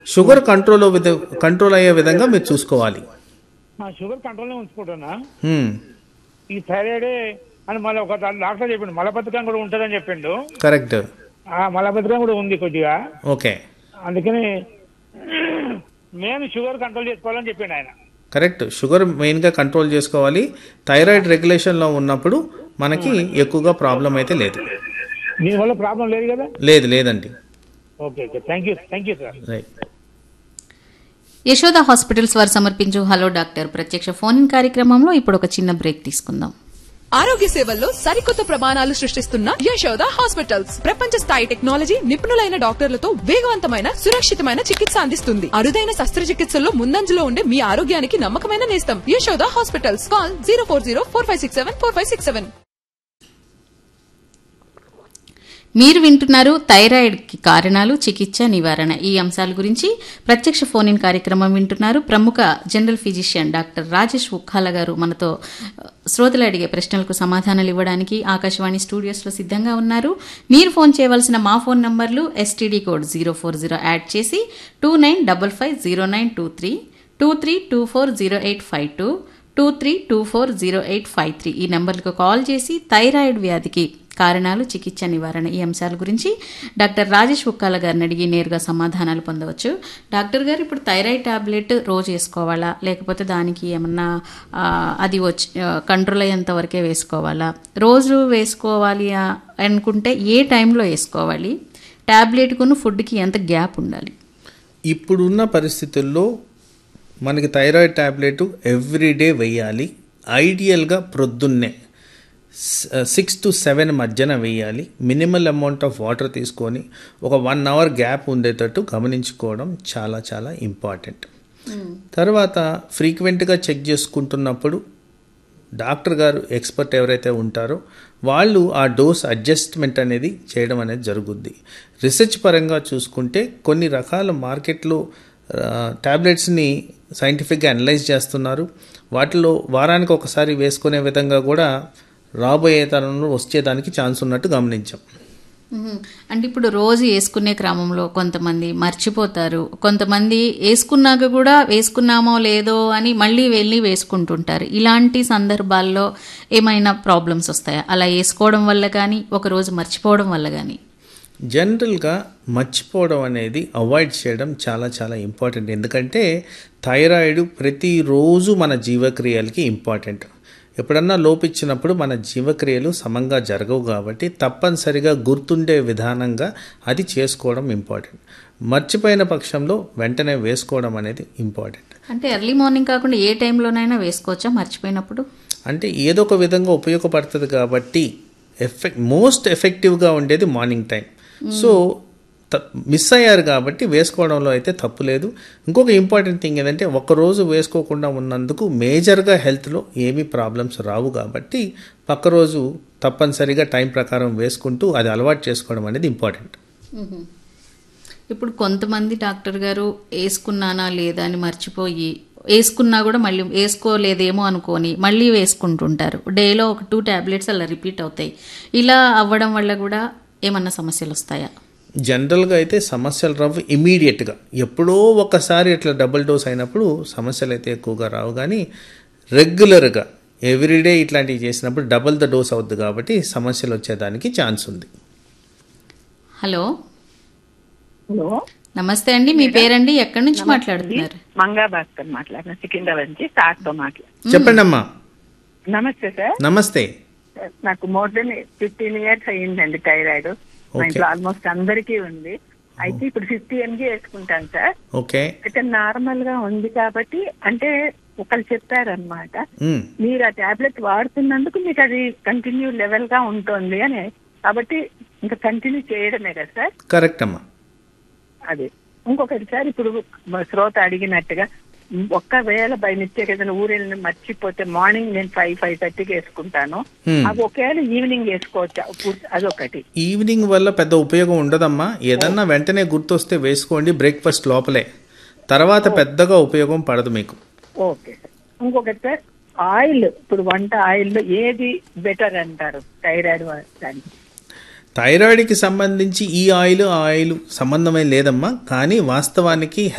Sugar control విధ control అయ్యే విధంగా మీరు చూసుకోవాలి ఆ షుగర్ కంట్రోల్లో ఉంచుకుంటున్నా హ్మ్. ఈ థైరాయిడే అని మళ్ళీ ఒక డాక్టర్ చెప్పిండు మలబద్ధకం కూడా ఉంటుందని చెప్పిండు కరెక్ట్ ఆ మలబద్ధకం కూడా ఉంది కొద్దిగా ఓకే అందుకని నేను షుగర్ కంట్రోల్ చేసుకోవాలని చెప్పిండు ఆయన కరెక్ట్ షుగర్ మెయిన్గా కంట్రోల్ చేసుకోవాలి థైరాయిడ్ రెగ్యులేషన్లో ఉన్నప్పుడు మనకి ఎక్కువగా ప్రాబ్లం అయితే లేదు దీనివల్ల ప్రాబ్లం లేదు కదా లేదు లేదండి okay okay thank you thank you sir right Yashoda hospitals వారు సమర్పించు హలో డాక్టర్ ప్రత్యక్ష ఫోన్ ఇన్ కార్యక్రమంలో ఇప్పుడు ఒక చిన్న బ్రేక్ తీసుకుందాం ఆరోగ్య సేవల్లో సరికొత్త ప్రమాణాలు సృష్టిస్తున్న యశోద హాస్పిటల్స్ ప్రపంచ స్థాయి టెక్నాలజీ నిపుణులైన డాక్టర్లతో వేగవంతమైన సురక్షితమైన చికిత్స అందిస్తుంది అరుదైన శస్త్రచికిత్సల్లో ముందంజలో ఉండే మీ ఆరోగ్యానికి నమ్మకమైన నేస్తం Yashoda hospitals call zero four zero four five six seven four five six seven మీరు వింటున్నారు థైరాయిడ్ కి కారణాలు చికిత్స నివారణ ఈ అంశాల గురించి ప్రత్యక్ష ఫోన్ ఇన్ కార్యక్రమం వింటున్నారు ప్రముఖ general physician doctor Rajesh Ukkala గారు మనతో ఆ, శ్రోతలు అడిగే ప్రశ్నలకు సమాధానాలు ఇవ్వడానికి ఆకాశవాణి స్టూడియోస్లో సిద్ధంగా ఉన్నారు మీరు ఫోన్ చేయవలసిన మా ఫోన్ నంబర్లు STD code zero four zero add చేసి two nine double five zero nine two three two three two four zero eight five two two three two four zero eight five three ఈ నెంబర్లకు call చేసి thyroid వ్యాధికి కారణాలు చికిత్స నివారణ ఈ అంశాల గురించి డాక్టర్ రాజేష్ ఉక్కాల గారిని అడిగి నేరుగా సమాధానాలు పొందవచ్చు డాక్టర్ గారు ఇప్పుడు థైరాయిడ్ టాబ్లెట్ రోజు వేసుకోవాలా లేకపోతే దానికి ఏమన్నా ఆ, అది వచ్చి కంట్రోల్ అయ్యేంత వరకే వేసుకోవాలా రోజు వేసుకోవాలి ఆ, అనుకుంటే ఏ టైంలో వేసుకోవాలి టాబ్లెట్కును ఫుడ్కి ఎంత గ్యాప్ ఉండాలి ఇప్పుడున్న పరిస్థితుల్లో మనకి థైరాయిడ్ ట్యాబ్లెట్ ఎవ్రీడే వేయాలి ఐడియల్గా ప్రొద్దున్నే సిక్స్ టు సెవెన్ మధ్యన వేయాలి మినిమల్ అమౌంట్ ఆఫ్ వాటర్ తీసుకొని ఒక వన్ అవర్ గ్యాప్ ఉండేటట్టు గమనించుకోవడం చాలా చాలా ఇంపార్టెంట్ తర్వాత ఫ్రీక్వెంట్గా చెక్ చేసుకుంటున్నప్పుడు డాక్టర్ గారు ఎక్స్పర్ట్ ఎవరైతే ఉంటారో వాళ్ళు ఆ డోస్ అడ్జస్ట్మెంట్ అనేది చేయడం అనేది జరుగుద్ది రీసెర్చ్ పరంగా చూసుకుంటే కొన్ని రకాల మార్కెట్లో ట్యాబ్లెట్స్ని సైంటిఫిక్గా అనలైజ్ చేస్తున్నారు వాటిలో వారానికి ఒకసారి వేసుకునే విధంగా కూడా రాబోయే తరంలో వచ్చేదానికి ఛాన్స్ ఉన్నట్టు గమనించాం మ్మ్. అంటే ఇప్పుడు రోజు వేసుకునే క్రమంలో కొంతమంది మర్చిపోతారు కొంతమంది వేసుకున్నాక కూడా వేసుకున్నామో లేదో అని మళ్ళీ వెళ్ళి వేసుకుంటుంటారు ఇలాంటి సందర్భాల్లో ఏమైనా ప్రాబ్లమ్స్ వస్తాయా అలా వేసుకోవడం వల్ల కానీ ఒక రోజు మర్చిపోవడం వల్ల కానీ జనరల్గా మర్చిపోవడం అనేది అవాయిడ్ చేయడం చాలా చాలా ఇంపార్టెంట్ ఎందుకంటే థైరాయిడ్ ప్రతిరోజు మన జీవక్రియలకి ఇంపార్టెంట్ ఎప్పుడన్నా లోపించినప్పుడు మన జీవక్రియలు సమంగా జరగవు కాబట్టి తప్పనిసరిగా గుర్తుండే విధానంగా అది చేసుకోవడం ఇంపార్టెంట్ మర్చిపోయిన పక్షంలో వెంటనే వేసుకోవడం అనేది ఇంపార్టెంట్ అంటే ఎర్లీ మార్నింగ్ కాకుండా ఏ టైంలోనైనా వేసుకోవచ్చా మర్చిపోయినప్పుడు అంటే ఏదో ఒక విధంగా ఉపయోగపడుతుంది కాబట్టి ఎఫెక్ట్ మోస్ట్ ఎఫెక్టివ్గా ఉండేది మార్నింగ్ టైం సో త- మిస్ అయ్యారు కాబట్టి వేసుకోవడంలో అయితే తప్పు లేదు ఇంకొక ఇంపార్టెంట్ థింగ్ ఏంటంటే ఒక్కరోజు వేసుకోకుండా ఉన్నందుకు మేజర్గా హెల్త్లో ఏమీ ప్రాబ్లమ్స్ రావు కాబట్టి పక్క రోజు తప్పనిసరిగా టైం ప్రకారం వేసుకుంటూ అది అలవాటు చేసుకోవడం అనేది ఇంపార్టెంట్ ఇప్పుడు కొంతమంది డాక్టర్ గారు వేసుకున్నానా లేదా అని మర్చిపోయి వేసుకున్నా కూడా మళ్ళీ వేసుకోలేదేమో అనుకొని మళ్ళీ వేసుకుంటుంటారు డేలో ఒక టూ టాబ్లెట్స్ అలా రిపీట్ అవుతాయి ఇలా అవ్వడం వల్ల కూడా ఏమన్నా సమస్యలు వస్తాయా జనరల్గా అయితే సమస్యలు రావు ఇమీడియట్గా ఎప్పుడో ఒకసారి ఇట్లా డబుల్ డోస్ అయినప్పుడు సమస్యలు అయితే ఎక్కువగా రావు కానీ రెగ్యులర్గా ఎవ్రీడే ఇట్లాంటివి చేసినప్పుడు డబుల్ ద డోస్ అవుద్ది కాబట్టి సమస్యలు వచ్చేదానికి ఛాన్స్ ఉంది హలో హలో నమస్తే అండి మీ పేరండి ఎక్కడి నుంచి మాట్లాడుతున్నారు మంగా భాస్కర్ మాట్లాడిన సికింద్రాబాద్ నుంచి సార్ తో మాట్లాడు చెప్పండి అమ్మా నమస్తే సార్ నమస్తే నాకు మోర్ దెన్ ఫిఫ్టీన్ ఇయర్స్ అయ్యిందండి థైరాయిడ్ మా Okay. ఇంట్లో ఆల్మోస్ట్ అందరికీ ఉంది అయితే ఇప్పుడు ఫిఫ్టీ ఎంజీ వేసుకుంటాను సార్ ఓకే అయితే నార్మల్ గా ఉంది కాబట్టి అంటే ఒకరు చెప్పారనమాట మ్, మీరు ఆ టాబ్లెట్ వాడుతున్నందుకు మీకు అది కంటిన్యూ లెవెల్ గా ఉంటుంది అని కాబట్టి ఇంకా కంటిన్యూ చేయడమే కదా సార్ కరెక్ట్ అమ్మా అది ఇంకొకటి సార్ ఇప్పుడు మా శ్రోత అడిగినట్టుగా ఒక్కవేళ బై మిస్టేక్ ఏదైనా ఊరెళ్ళి మర్చిపోతే మార్నింగ్ నేను ఫైవ్ ఫైవ్ థర్టీకి వేసుకుంటాను Hmm. అవి ఒకవేళ ఈవినింగ్ వేసుకోవచ్చా పూర్తి- అదొకటి ఈవినింగ్ వల్ల పెద్ద ఉపయోగం ఉండదమ్మా ఏదన్నా వెంటనే గుర్తొస్తే వేసుకోండి బ్రేక్ఫాస్ట్ లోపలే తర్వాత పెద్దగా ఉపయోగం పడదు మీకు ఓకే సార్ ఇంకొకటి సార్ ఆయిల్ ఇప్పుడు వంట ఆయిల్ లో ఏది బెటర్ అంటారు థైరాయిడ్ దానికి థైరాయిడ్కి సంబంధించి ఈ ఆయిల్ ఆ ఆయిల్ సంబంధమే లేదమ్మా కానీ వాస్తవానికి